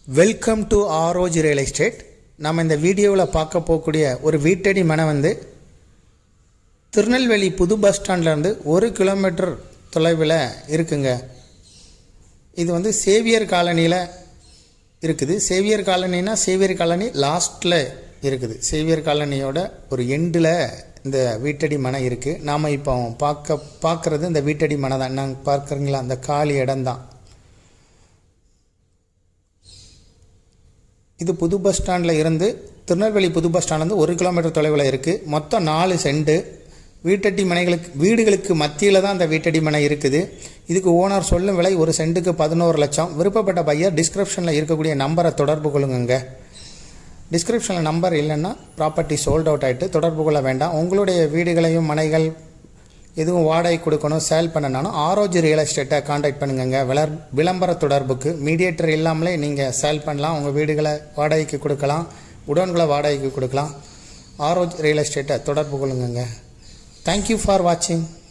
welcome to ஆரோஜ் real estate நம்ம இந்த வீடியோவில் பார்க்க போகக்கூடிய ஒரு வீட்டடி மனை வந்து திருநெல்வேலி புது பஸ் ஸ்டாண்ட்லேருந்து ஒரு கிலோமீட்டர் தொலைவில் இருக்குங்க இது வந்து சேவியர் காலனியில் இருக்குது சேவியர் காலனினா சேவியர் காலனி லாஸ்ட்டில் இருக்குது சேவியர் காலனியோட ஒரு எண்டில் இந்த வீட்டடி மனை இருக்குது நாம் இப்போ பார்க்க பார்க்குறது இந்த வீட்டடி மனை தான் நாங்கள் பார்க்குறீங்களா அந்த காலி இடம்தான் இது புது பஸ் ஸ்டாண்டில் இருந்து திருநெல்வேலி புது பஸ் ஸ்டாண்ட்லேருந்து ஒரு கிலோமீட்டர் தொலைவில் இருக்குது மொத்தம் நாலு செண்டு வீட்டடி மனைகளுக்கு வீடுகளுக்கு மத்தியில் தான் அந்த வீட்டடி மனை இருக்குது இதுக்கு ஓனர் சொல்லும் விலை ஒரு சென்ட்டுக்கு பதினோரு லட்சம் விருப்பப்பட்ட பையர் டிஸ்கிரிப்ஷனில் இருக்கக்கூடிய நம்பரை தொடர்பு கொள்ளுங்க டிஸ்கிரிப்ஷனில் நம்பர் இல்லைன்னா ப்ராப்பர்ட்டி சோல்ட் அவுட் ஆகிட்டு தொடர்பு கொள்ள வேண்டாம் உங்களுடைய வீடுகளையும் மனைகள் எதுவும் வாடகை கொடுக்கணும் சேல் பண்ணனாலும் ஆரோஜ் ரியல் எஸ்டேட்டை காண்டாக்ட் பண்ணுங்க விளர் விளம்பர தொடர்புக்கு மீடியேட்டர் இல்லாமலே நீங்கள் சேல் பண்ணலாம் உங்கள் வீடுகளை வாடகைக்கு கொடுக்கலாம் உடன்களை வாடகைக்கு கொடுக்கலாம் ஆரோஜ் ரியல் எஸ்டேட்டை தொடர்பு கொள்ளுங்க தேங்க்யூ ஃபார் வாட்சிங்